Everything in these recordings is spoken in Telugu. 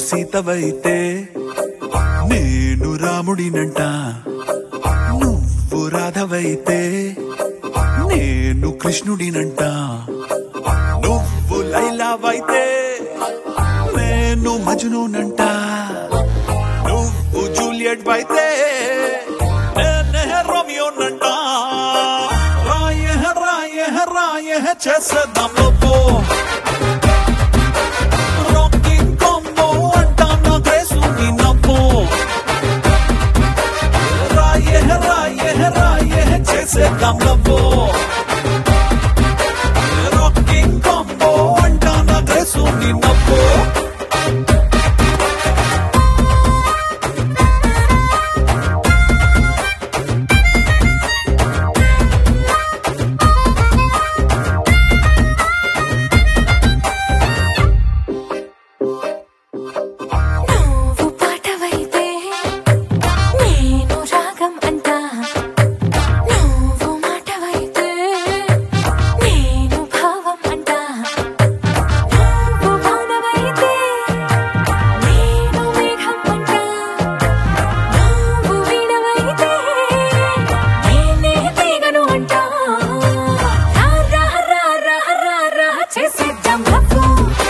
సీతవైతే నేను రాముడినంట నువ్వు రాధవైతే నేను కృష్ణుడినంట నువ్వు లైలావైతే నేను మజునునంట నువ్వు జూలియట్ అయితే నేనే రోమియోనంట రాయ రాయ రాయ చేసేద్దాం లోపో రాకింగ్ కాంబో అంటానా గ్రేసుని నవ్వు రాయ రాయ రాయ చేసేద్దాం లవ్వు రాకింగ్ కాంబో అంటానా గ్రేసుని నవ్వు నువ్వు పాటవైతే నేను రాగం అంటా నువ్వు మాటవైతే నేను భావం అంటా నువ్వు వానవైతే నేను మేఘం అంటా నువ్వు వీణవైతే నేనే తీగను అంటా రా రా రా రా రా చేసేద్దాం లవ్వు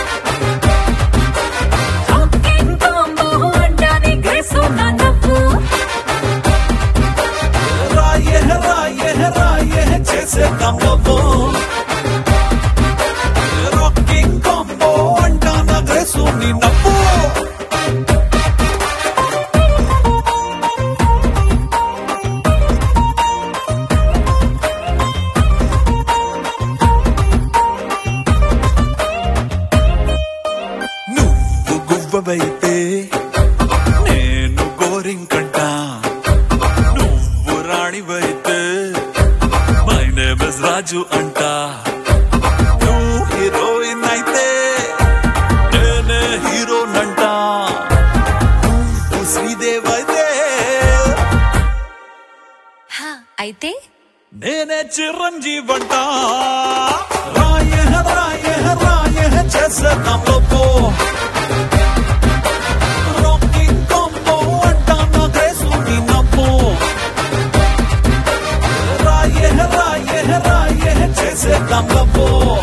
రాకింగ్ కాంబో అంటానే గ్రేసు నా నవ్వు రాయ రాయ రాయ చేసేద్దాం లవ్వు రాకింగ్ కాంబో అంటానా గ్రేసుని నవ్వు నువ్వు గువ్వవైతే నేను గోరింకంట నువ్వు రాణివైతే మై నేమ్ ఇస్ రాజు అంట నువ్వు హీరోయిన్ అయితే నేనే హీరోనంట నువ్వు శ్రీదేవ్ అయితే హా అయితే నేనే చిరంజీవంట రాయ రాయ రాయ చేసేద్దాం లోపో రాకింగ్ కాంబో అంటానా గ్రేసుని నవ్వు రాయ రాయ రాయ చేసేద్దాం లవ్వు